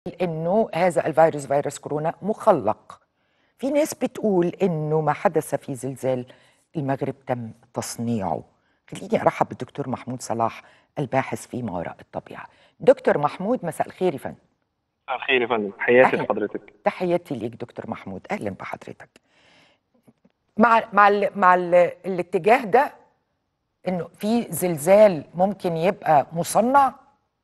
انه هذا الفيروس فيروس كورونا مخلق في ناس بتقول انه ما حدث في زلزال المغرب تم تصنيعه خليني ارحب بالدكتور محمود صلاح الباحث في ما وراء الطبيعه دكتور محمود مساء الخير يا فندم مساء الخير يا فندم تحياتي أهلا. لحضرتك تحياتي ليك دكتور محمود اهلا بحضرتك مع مع ال مع ال الاتجاه ده انه في زلزال ممكن يبقى مصنع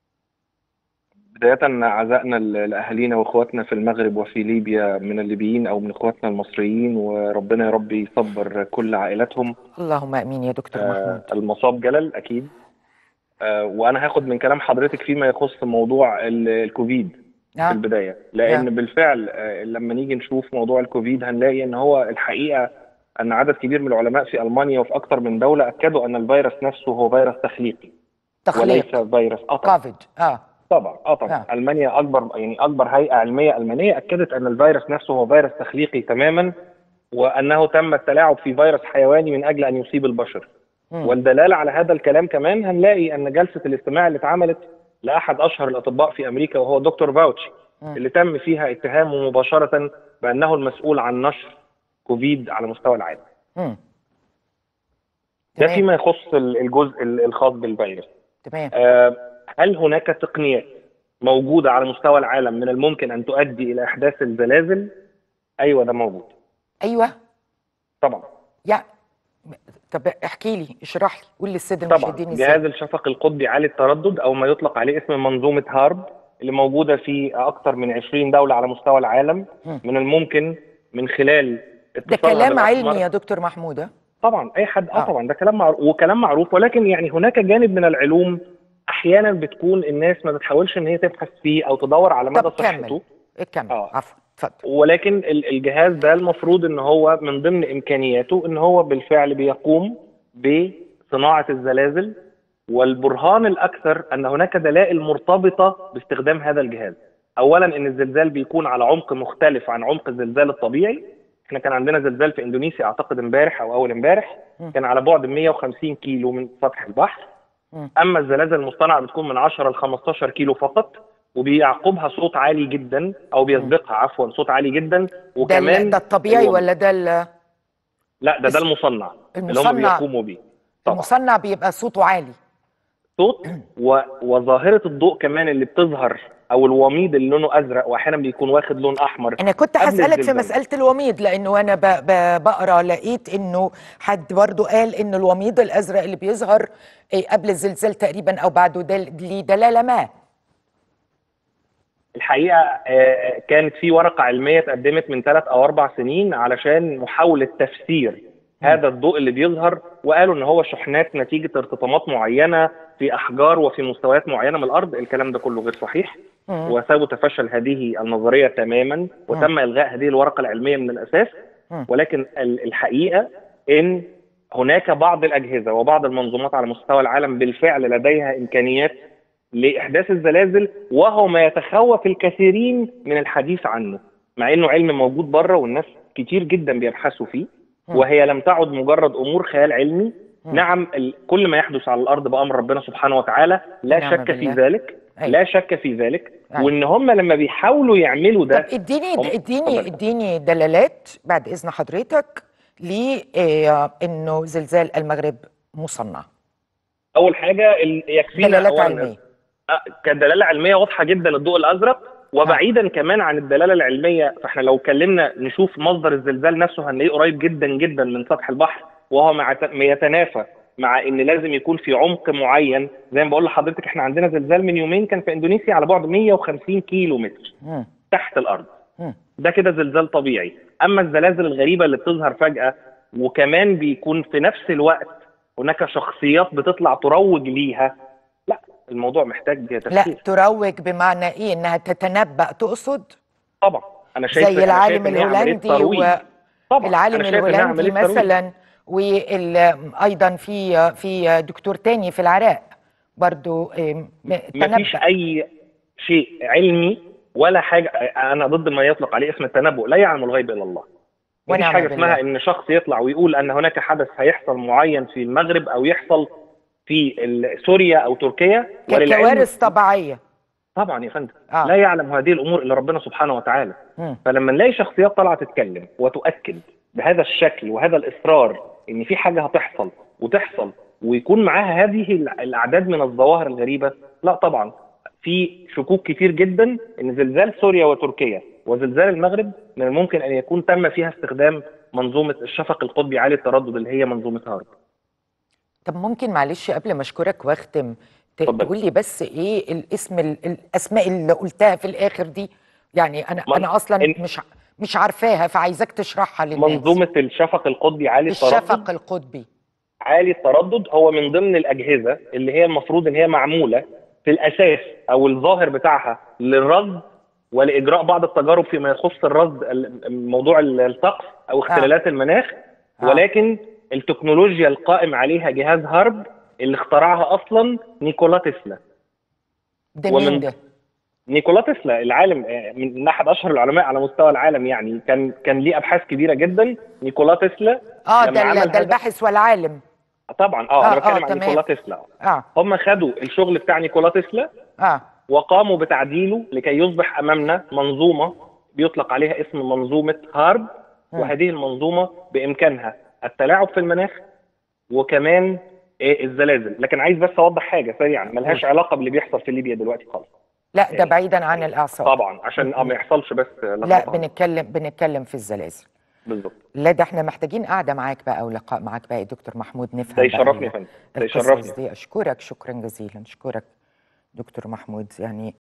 بداية عزائنا ل- لأهالينا وإخواتنا في المغرب وفي ليبيا من الليبيين أو من إخواتنا المصريين وربنا يا رب يصبر كل عائلاتهم اللهم امين يا دكتور آه، محمود المصاب جلل أكيد آه، وأنا هاخد من كلام حضرتك فيما يخص موضوع ال- الكوفيد في نعم البداية لأن نعم. بالفعل آه، لما نيجي نشوف موضوع الكوفيد هنلاقي إن هو الحقيقة أن عدد كبير من العلماء في ألمانيا وفي أكثر من دولة أكدوا أن الفيروس نفسه هو فيروس تخليقي وليس تخليق فيروس قطع كوفيد اه طبعا اه طبعا نعم. المانيا اكبر يعني اكبر هيئه علميه المانيه اكدت ان الفيروس نفسه هو فيروس تخليقي تماما وانه تم التلاعب في فيروس حيواني من اجل ان يصيب البشر مم. والدلاله على هذا الكلام كمان هنلاقي ان جلسه الاستماع اللي اتعملت لاحد اشهر الاطباء في امريكا وهو دكتور فاوتشي مم. اللي تم فيها اتهامه مباشره بانه المسؤول عن نشر كوفيد على مستوى العالم مم. ده تمام فيما يخص ال- الجزء ال- الخاص بالفيروس تمام آه، هل هناك تقنيات موجودة على مستوى العالم من الممكن أن تؤدي إلى إحداث الزلازل؟ أيوة ده موجود ايوه طبعا يا طب احكي لي اشرح لي قول للساده طبعا المشاهدين ازاي جهاز الشفق القطبي عالي التردد أو ما يطلق عليه اسم منظومة هارب اللي موجودة في أكثر من 20 دولة على مستوى العالم مم. من الممكن من خلال ده اتصالها كلام بالأقمار- علمي يا دكتور محمود ها؟ طبعا اي حد اه آه. طبعا ده كلام معروف وكلام معروف ولكن يعني هناك جانب من العلوم احيانا بتكون الناس ما بتحاولش ان هي تبحث فيه او تدور على مدى طب صحته كمل كمل آه. عفوا اتفضل ولكن ال- الجهاز ده المفروض ان هو من ضمن امكانياته ان هو بالفعل بيقوم بصناعه الزلازل والبرهان الاكثر ان هناك دلائل مرتبطه باستخدام هذا الجهاز. اولا ان الزلزال بيكون على عمق مختلف عن عمق الزلزال الطبيعي. احنا كان عندنا زلزال في اندونيسيا اعتقد امبارح او اول امبارح مم. كان على بعد 150 كيلو من سطح البحر. مم. اما الزلازل المصطنعه بتكون من 10 ل 15 كيلو فقط وبيعقبها صوت عالي جدا او بيسبقها عفوا صوت عالي جدا ده وكمان ال- ده الطبيعي الوضع. ولا ده ال- لا ده بس- ده المصنع اللي هم المصنع بيقوموا بيه طبعا المصنع بيبقى صوته عالي صوت و... وظاهره الضوء كمان اللي بتظهر او الوميض اللي لونه ازرق واحيانا بيكون واخد لون احمر انا كنت قبل هسالك في الزلزال. مساله الوميض لانه وانا ب... ب... بقرا لقيت انه حد برضو قال ان الوميض الازرق اللي بيظهر إيه، قبل الزلزال تقريبا او بعده ده ليه دلاله ما الحقيقه آه، كانت في ورقه علميه اتقدمت من ثلاث او اربع سنين علشان محاوله تفسير هذا الضوء اللي بيظهر وقالوا ان هو شحنات نتيجه ارتطامات معينه في احجار وفي مستويات معينه من الارض الكلام ده كله غير صحيح مم. وثبت فشل هذه النظريه تماما وتم الغاء هذه الورقه العلميه من الاساس مم. ولكن ال- الحقيقه ان هناك بعض الاجهزه وبعض المنظومات على مستوى العالم بالفعل لديها امكانيات لاحداث الزلازل وهو ما يتخوف الكثيرين من الحديث عنه مع انه علم موجود بره والناس كتير جدا بيبحثوا فيه مم. وهي لم تعد مجرد امور خيال علمي مم. نعم ال- كل ما يحدث على الارض بامر ربنا سبحانه وتعالى لا نعم شك في بالله. ذلك أيوة. لا شك في ذلك أيوة. وان هم لما بيحاولوا يعملوا طب ده اديني هم- اديني اتفضل. اديني دلالات بعد اذن حضرتك لانه زلزال المغرب مصنع اول حاجه ال- يكفينا دلالات أولاً علميه آه، كدلاله علميه واضحه جدا الضوء الازرق وبعيدا كمان عن الدلاله العلميه فاحنا لو اتكلمنا نشوف مصدر الزلزال نفسه هنلاقيه قريب جدا جدا من سطح البحر وهو مع ما يتنافى مع ان لازم يكون في عمق معين زي ما بقول لحضرتك احنا عندنا زلزال من يومين كان في اندونيسيا على بعد 150 كيلو متر مم. تحت الارض مم. ده كده زلزال طبيعي اما الزلازل الغريبه اللي بتظهر فجاه وكمان بيكون في نفس الوقت هناك شخصيات بتطلع تروج ليها لا الموضوع محتاج لا تفكير تروج بمعنى ايه انها تتنبأ تقصد طبا انا شايف زي أنا العالم شايف إن هي عملية الهولندي ترويج. طبعا والعالم أنا شايف إنها الهولندي عملية ترويج. مثلا وايضا في في دكتور تاني في العراق برضو آم، مفيش تنبأ اي شيء علمي ولا حاجه انا ضد ما يطلق عليه اسم التنبؤ لا يعلم الغيب الا الله مفيش ونعم حاجه بالله. اسمها ان شخص يطلع ويقول ان هناك حدث هيحصل معين في المغرب او يحصل في ال- سوريا او تركيا وللعلم ككوارث طبيعيه طبعا يا فندم آه. لا يعلم هذه الامور الا ربنا سبحانه وتعالى مم. فلما نلاقي شخصيات طالعه تتكلم وتؤكد بهذا الشكل وهذا الاصرار ان في حاجه هتحصل وتحصل ويكون معاها هذه الع- الاعداد من الظواهر الغريبه لا طبعا في شكوك كتير جدا ان زلزال سوريا وتركيا وزلزال المغرب من الممكن ان يكون تم فيها استخدام منظومه الشفق القطبي عالي التردد اللي هي منظومه هارب طب ممكن معلش قبل ما اشكرك واختم ت- اتفضل. تقول لي بس ايه الاسم ال- الاسماء اللي قلتها في الاخر دي يعني انا من- انا اصلا إن- مش ع- مش عارفاها فعايزاك تشرحها للناس منظومه الشفق القطبي عالي التردد الشفق القطبي عالي التردد هو من ضمن الاجهزه اللي هي المفروض ان هي معموله في الاساس او الظاهر بتاعها للرصد ولاجراء بعض التجارب فيما يخص الرصد ال- موضوع ال- الطقس او اختلالات المناخ آه. ولكن التكنولوجيا القائم عليها جهاز هارب اللي اخترعها اصلا نيكولا تسلا ده ومن- مين ده؟ نيكولا تسلا العالم آه، من احد اشهر العلماء على مستوى العالم يعني كان كان ليه ابحاث كبيره جدا نيكولا تسلا اه لما ده عمل ال- ده هذا- الباحث والعالم طبعا اه آه، انا آه، بتكلم عن تمام. نيكولا تسلا اه هم خدوا الشغل بتاع نيكولا تسلا اه وقاموا بتعديله لكي يصبح امامنا منظومه بيطلق عليها اسم منظومه هارب مم. وهذه المنظومه بامكانها التلاعب في المناخ وكمان إيه الزلازل لكن عايز بس اوضح حاجه سريعا ملهاش علاقه باللي بيحصل في ليبيا دلوقتي خالص لا ده بعيدا عن الاعصاب طبعا عشان اه ما يحصلش بس لا لخبطة. بنتكلم بنتكلم في الزلازل بالظبط لا ده احنا محتاجين قعده معاك بقى ولقاء معاك بقى يا دكتور محمود نفهم ده بقى يشرفني يا ال- فندم ده القصص يشرفني دي اشكرك شكرا جزيلا اشكرك دكتور محمود يعني